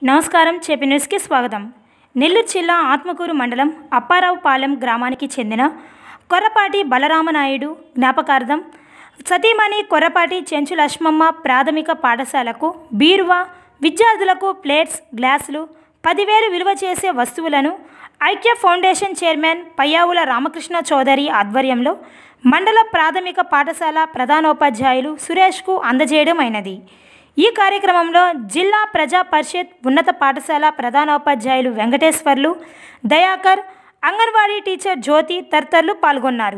నమస్కారం చెప్పి న్యూస్కి స్వాగతం నెల్లూరు జిల్లా ఆత్మకూరు మండలం అప్పారావుపాలెం గ్రామానికి చెందిన కొర్రపాటి బలరామనాయుడు జ్ఞాపకార్థం సతీమణి కొర్రపాటి చెంచు లక్ష్మమ్మ ప్రాథమిక పాఠశాలకు బీరువా విద్యార్థులకు ప్లేట్స్ గ్లాసులు పదివేలు విలువ చేసే వస్తువులను ఐక్య ఫౌండేషన్ చైర్మన్ పయ్యావుల రామకృష్ణ చౌదరి ఆధ్వర్యంలో మండల ప్రాథమిక పాఠశాల ప్రధానోపాధ్యాయులు సురేష్కు అందజేయడం అయినది ఈ కార్యక్రమంలో జిల్లా ప్రజా పరిషత్ ఉన్నత పాఠశాల ప్రధానోపాధ్యాయులు వెంకటేశ్వర్లు దయాకర్ అంగన్వాడీ టీచర్ జ్యోతి తదితరులు పాల్గొన్నారు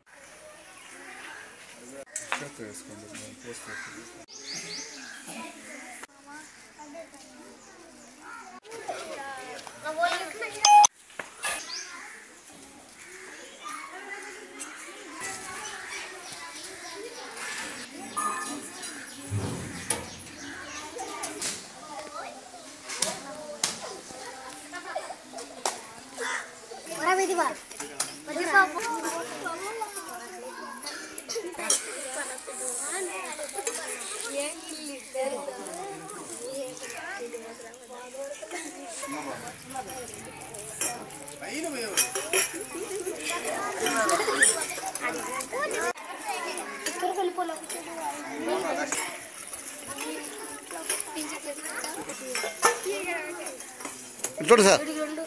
చూడు సార్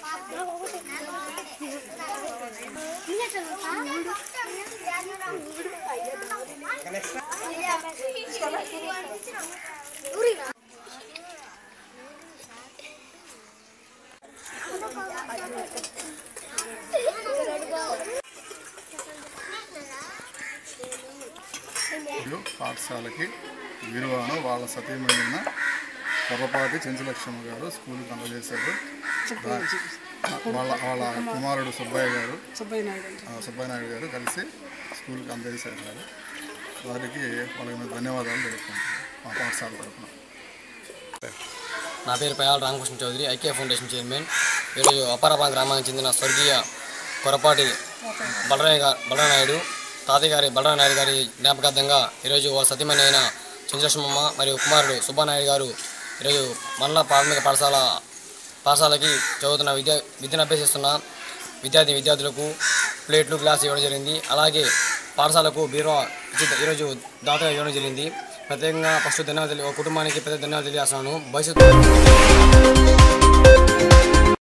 మరియు పాఠశాలకి వీరువాను వాళ్ళ సతీమణిన కొర్రపాటి చెంచులక్ష్మ గారు స్కూల్కి అందజేశారు దా- వాళ్ళ వాళ్ళ కుమారుడు సుబ్బయ్య గారు ఆ, సుబ్బయ్య నాయుడు గారు కలిసి స్కూల్కి అందజేశారు గారు వారికి వాళ్ళకి మేము ధన్యవాదాలు తెలుపుకుంటున్నాం మా పాఠశాల తరఫున నా పేరు పయాల రామకృష్ణ చౌదరి ఐక్య ఫౌండేషన్ చైర్మన్ ఈరోజు అప్పారాపా గ్రామానికి చెందిన స్వర్గీయ కొరపాటి బలరాయ గా బలరాయ నాయుడు తాతయ్య గారి బలరాయ నాయుడు గారి జ్ఞాపకార్థంగా ఈరోజు వాళ్ళ సతీమణి అయిన చంద్రలక్ష్మమ్మ మరియు కుమారుడు సుబ్బానాయుడు గారు ఈరోజు మండల ప్రాథమిక పాఠశాల పాఠశాలకి చదువుతున్న విద్యా విద్యను అభ్యసిస్తున్న విద్యార్థి విద్యార్థులకు ప్లేట్లు గ్లాస్ ఇవ్వడం జరిగింది అలాగే పాఠశాలకు బీరో ఇచ్చి ఈరోజు దాతగా ఇవ్వడం జరిగింది ప్రత్యేకంగా ఫస్ట్ ధన్యవాదాలు ఒక కుటుంబానికి పెద్ద ధన్యవాదాలు తెలియజేస్తున్నాను భవిష్యత్తు